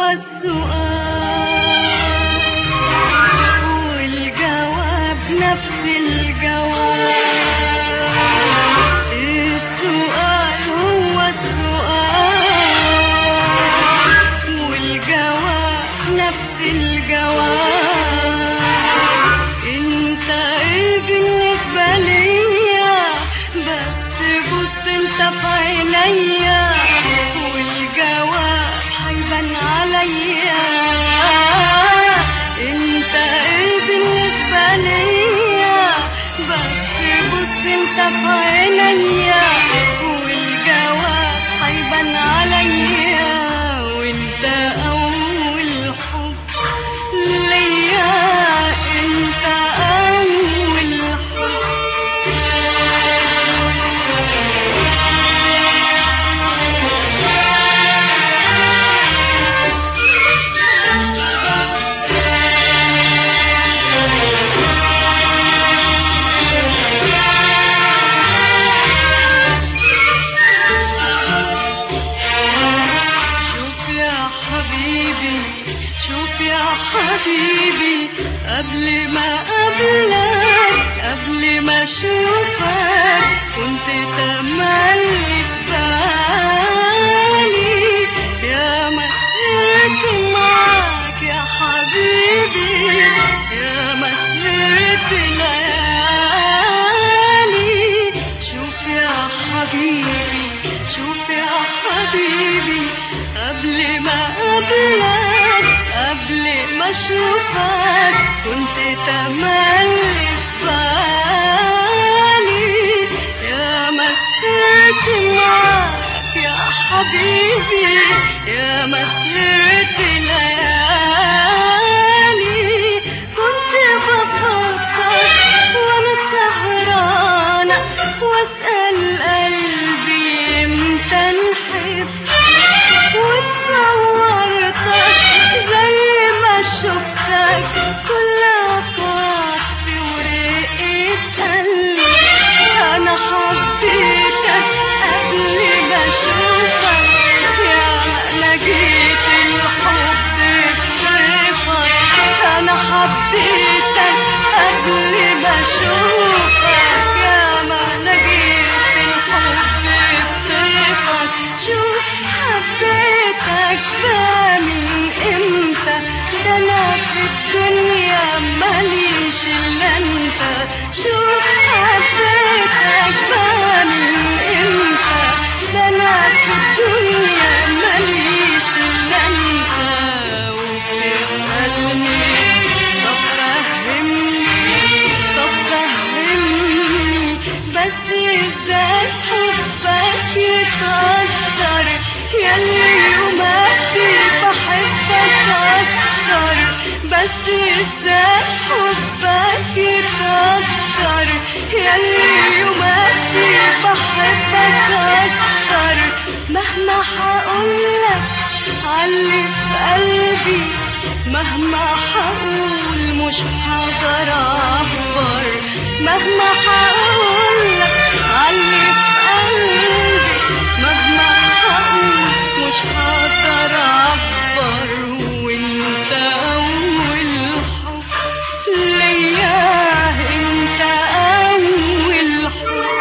السؤال والجواب نفس الجواب السؤال هو السؤال والجواب نفس الجواب انت ايه بالنسبة ليا بس بص انت في عينيا والجواب هيبان عليا انت ايه بالنسبة ليا بس بص انت في عينيا والجواب هيبان عليا وانت اول حب ليا انت اول حب شوف يا حبيبي شوف يا حبيبي قبل ما قبلك قبل ما اشوفك كنت تملي في بالي يا مسيرت معاك يا حبيبي يا مسيرت ليالي شوف يا حبيبي شوف يا حبيبي قبل ما قبلك قبل ما اشوفك كنت تملي في بالي يا مسيرت معاك يا حبيبي يا مسيرت ليالي كنت بفكر وانا سهرانة واسأل قلبي امتى نحب وتصورتك زي ما شفتك كلها كانت في ورقة قلبي أنا حبيتك قبل ما أشوفك يا ما لقيت الحب بطريقك أنا حبيتك قبل ما أشوفك يا ما لقيت الحب بطريقك شوف حبيتك ده من امتى ده انا في الدنيا ماليش الا انت شوف حبيتك ده من امتى ده انا في الدنيا ماليش الا انت وبتسألني طب فهمني طب فهمني بس ازاي حبك يتقدر ياللي يوماتي بحبك اكتر بس ازاي حبك يتقدر ياللي يوماتي بحبك اكتر مهما هقولك علي في قلبي مهما هقول مش هقدر اعبر مهما هقولك علي في قلبي مهما هقول مش هقدر اعبر وانت اول حب ليا انت اول حب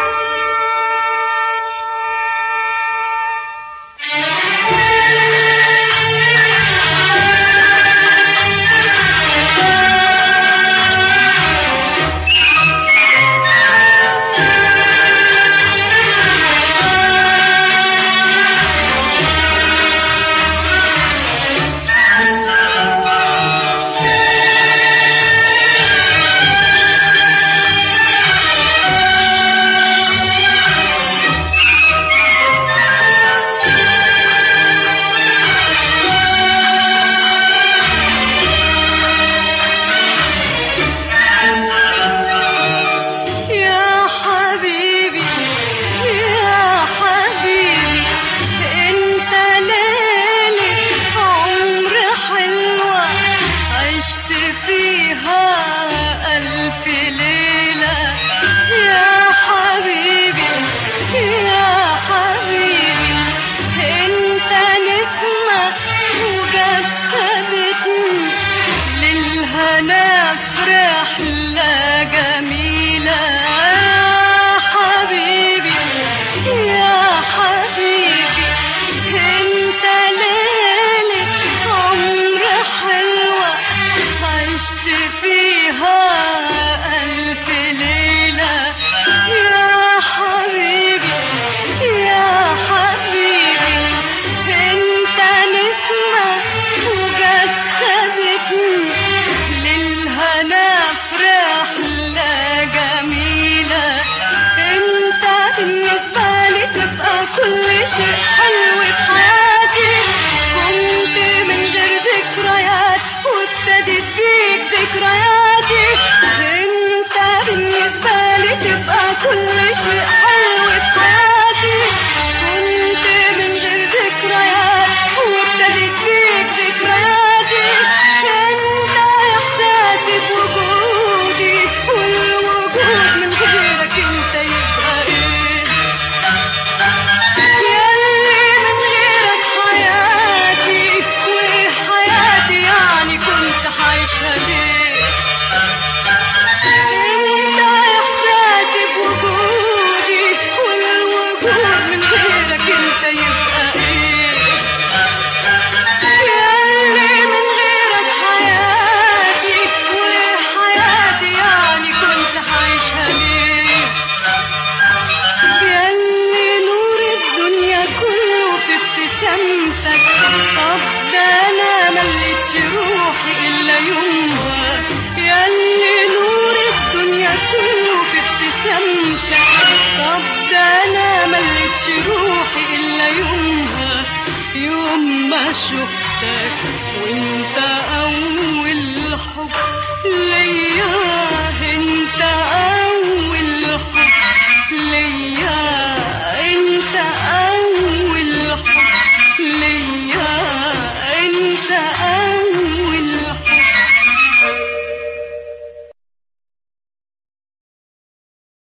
ده انا مليتش روحي الا يومها يوم ما شفتك وانت اول حب ليا